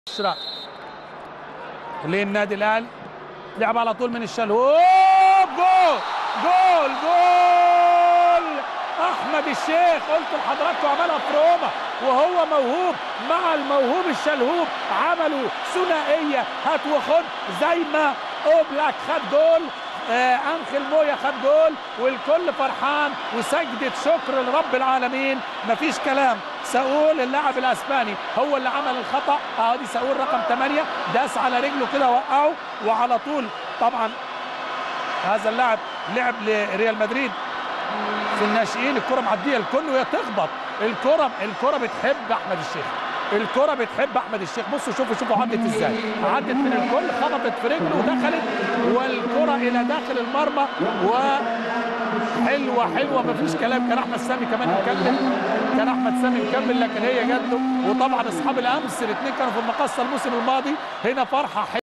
10 للنادي الاهلي لعب على طول من الشلهوب جول جول جول احمد الشيخ قلت لحضراتكم عملها في روما وهو موهوب مع الموهوب الشلهوب عملوا ثنائيه هات وخد زي ما اوبلاك خد جول آه انخل مويا خد جول والكل فرحان وسجدة شكر لرب العالمين مفيش كلام ساول اللاعب الاسباني هو اللي عمل الخطا اه دي ساول رقم 8 داس على رجله كده وقعه وعلى طول طبعا هذا اللاعب لعب لريال مدريد في الناشئين الكره معديه الكل وهي تخبط الكره الكره بتحب احمد الشيخ الكره بتحب احمد الشيخ بصوا شوفوا شوفوا عدت ازاي عدت من الكل خبطت في رجله ودخلت والكره الى داخل المرمى و حلوه حلوه مفيش كلام كان احمد سامي كمان مكمل كان احمد سامي مكمل لكن هي جات له وطبعا اصحاب الامس الاثنين كانوا في المقصه الموسم الماضي هنا فرحه حلوة